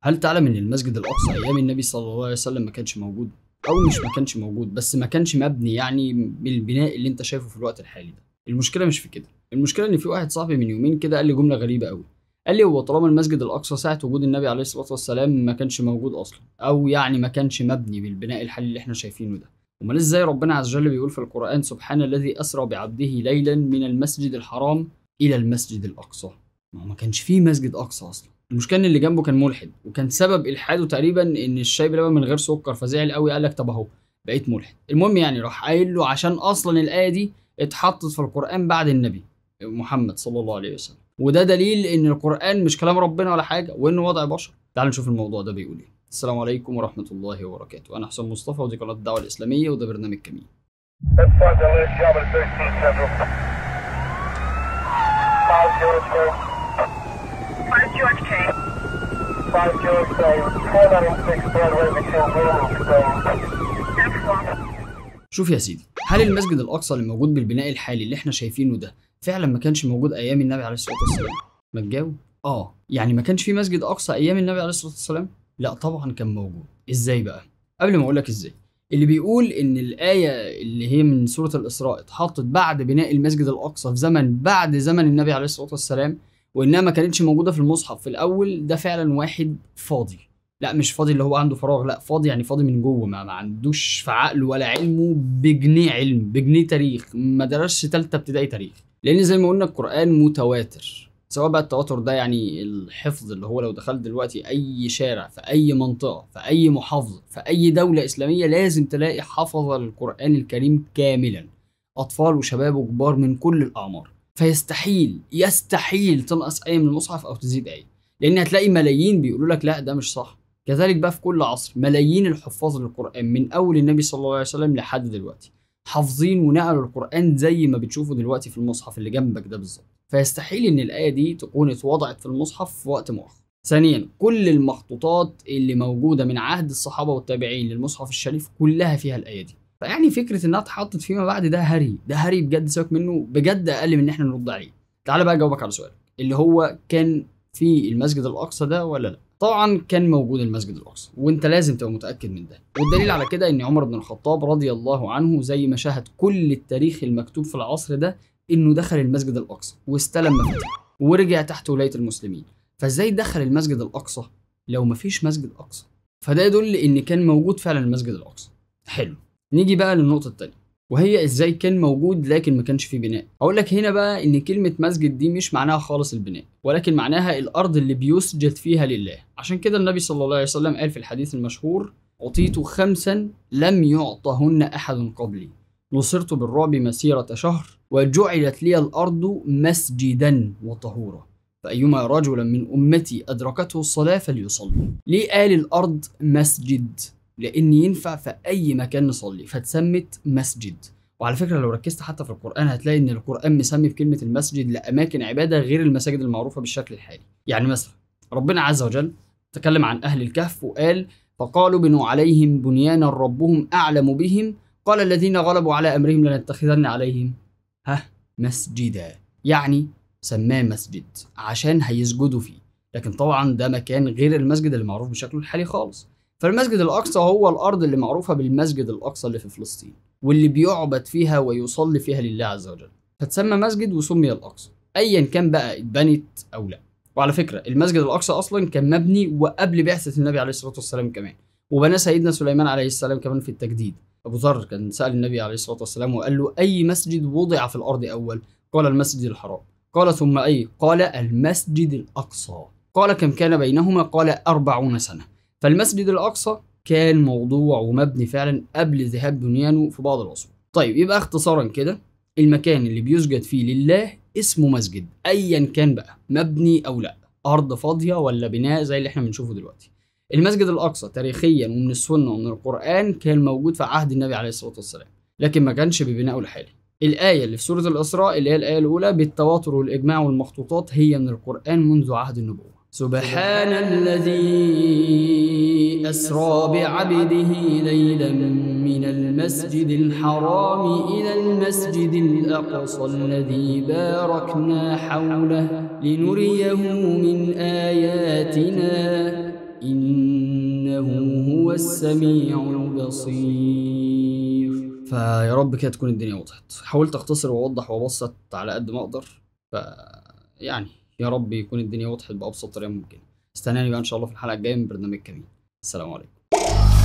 هل تعلم ان المسجد الاقصى ايام النبي صلى الله عليه وسلم ما كانش موجود او مش ما كانش موجود بس ما كانش مبني يعني بالبناء اللي انت شايفه في الوقت الحالي ده المشكله مش في كده المشكله ان في واحد صاحبي من يومين كده قال لي جمله غريبه قوي قال لي هو طالما المسجد الاقصى ساعه وجود النبي عليه الصلاه والسلام ما كانش موجود اصلا او يعني ما كانش مبني بالبناء الحالي اللي احنا شايفينه ده امال ازاي ربنا عز وجل بيقول في القران سبحان الذي اسرى بعبده ليلا من المسجد الحرام الى المسجد الاقصى ما هو ما كانش فيه مسجد اقصى اصلا المشكله ان اللي جنبه كان ملحد وكان سبب الحاده تقريبا ان الشاي بلبن من غير سكر فزعل قوي قال لك طب اهو بقيت ملحد المهم يعني راح قايل له عشان اصلا الايه دي اتحطت في القران بعد النبي محمد صلى الله عليه وسلم وده دليل ان القران مش كلام ربنا ولا حاجه وانه وضع بشر تعال نشوف الموضوع ده بيقول ايه السلام عليكم ورحمه الله وبركاته انا حسام مصطفى ودي قناه الدعوه الاسلاميه وده برنامج كمين Let's find the last job at 13 Central. Five George K. Five George K. Five George K. 496 Broadway, McHill, Williamsburg. Central. شوف يا سيدي هل المسجد الاقصى اللي موجود بالبناء الحالي اللي احنا شايفينه ده فعلا ما كانش موجود ايام النبي عليه الصلاه والسلام ما تجاوب اه يعني ما كانش في مسجد اقصى ايام النبي عليه الصلاه والسلام لا طبعا كان موجود ازاي بقى قبل ما اقول لك ازاي اللي بيقول ان الايه اللي هي من سوره الاسراء اتحطت بعد بناء المسجد الاقصى في زمن بعد زمن النبي عليه الصلاه والسلام وانها ما كانتش موجوده في المصحف في الاول ده فعلا واحد فاضي لا مش فاضي اللي هو عنده فراغ لا فاضي يعني فاضي من جوه ما, ما عندوش في عقله ولا علمه بجنيه علم بجنيه تاريخ ما درسش تالتة ابتدائي تاريخ لان زي ما قلنا القران متواتر سواء بقى التواتر ده يعني الحفظ اللي هو لو دخلت دلوقتي اي شارع في اي منطقه في اي محافظه في اي دوله اسلاميه لازم تلاقي حفظه للقران الكريم كاملا اطفال وشباب وكبار من كل الاعمار فيستحيل يستحيل تنقص ايه من المصحف او تزيد ايه لان هتلاقي ملايين بيقولوا لك لا ده مش صح كذلك بقى في كل عصر ملايين الحفاظ للقرآن من أول النبي صلى الله عليه وسلم لحد دلوقتي حافظين ونقلوا القرآن زي ما بتشوفوا دلوقتي في المصحف اللي جنبك ده بالظبط فيستحيل إن الآية دي تكون اتوضعت في المصحف في وقت مؤخر ثانيا كل المخطوطات اللي موجودة من عهد الصحابة والتابعين للمصحف الشريف كلها فيها الآية دي فيعني فكرة إنها اتحطت فيما بعد ده هري ده هري بجد سيبك منه بجد أقل من إن إحنا نرد عليه تعال بقى أجاوبك على سؤالك اللي هو كان في المسجد الأقصى ده ولا لأ طبعا كان موجود المسجد الاقصى وانت لازم تبقى متاكد من ده والدليل على كده ان عمر بن الخطاب رضي الله عنه زي ما شاهد كل التاريخ المكتوب في العصر ده انه دخل المسجد الاقصى واستلم مفاتيح ورجع تحت ولايه المسلمين فازاي دخل المسجد الاقصى لو مفيش مسجد اقصى فده يدل ان كان موجود فعلا المسجد الاقصى حلو نيجي بقى للنقطه الثانيه وهي ازاي كان موجود لكن ما كانش فيه بناء اقول لك هنا بقى ان كلمه مسجد دي مش معناها خالص البناء ولكن معناها الارض اللي بيسجد فيها لله عشان كده النبي صلى الله عليه وسلم قال في الحديث المشهور اعطيت خمسا لم يعطهن احد قبلي نصرت بالرعب مسيره شهر وجعلت لي الارض مسجدا وطهورا فايما رجلا من امتي ادركته الصلاه فليصلي ليه قال الارض مسجد لان ينفع في اي مكان نصلي فاتسمت مسجد وعلى فكره لو ركزت حتى في القران هتلاقي ان القران مسمي في كلمه المسجد لاماكن عباده غير المساجد المعروفه بالشكل الحالي يعني مثلا ربنا عز وجل تكلم عن اهل الكهف وقال فقالوا بنوا عليهم بنيانا ربهم اعلم بهم قال الذين غلبوا على امرهم لنتخذن عليهم ها مسجدا يعني سماه مسجد عشان هيسجدوا فيه لكن طبعا ده مكان غير المسجد اللي معروف بشكله الحالي خالص فالمسجد الأقصى هو الأرض اللي معروفة بالمسجد الأقصى اللي في فلسطين واللي بيعبد فيها ويصلي فيها لله عز وجل فتسمى مسجد وسمي الأقصى أيا كان بقى اتبنت أو لا وعلى فكرة المسجد الأقصى أصلا كان مبني وقبل بعثة النبي عليه الصلاة والسلام كمان وبنى سيدنا سليمان عليه السلام كمان في التجديد أبو ذر كان سأل النبي عليه الصلاة والسلام وقال له أي مسجد وضع في الأرض أول قال المسجد الحرام قال ثم أي قال المسجد الأقصى قال كم كان بينهما قال أربعون سنة فالمسجد الأقصى كان موضوع ومبني فعلا قبل ذهاب بنيانه في بعض العصور طيب يبقى اختصارا كده المكان اللي بيسجد فيه لله اسمه مسجد ايا كان بقى مبني او لا ارض فاضيه ولا بناء زي اللي احنا بنشوفه دلوقتي المسجد الاقصى تاريخيا ومن السنه ومن القران كان موجود في عهد النبي عليه الصلاه والسلام لكن ما كانش ببنائه الحالي الآية اللي في سورة الإسراء اللي هي الآية الأولى بالتواتر والإجماع والمخطوطات هي من القرآن منذ عهد النبوة سبحان الذي أسرى بعبده ليلا من المسجد الحرام إلى المسجد الأقصى الذي باركنا حوله لنريه من آياتنا السميع البصير فيا رب كده تكون الدنيا وضحت حاولت اختصر واوضح وابسط على قد ما اقدر ف يعني يا رب يكون الدنيا وضحت بابسط طريقه ممكنه استناني بقى ان شاء الله في الحلقه الجايه من برنامج كمين السلام عليكم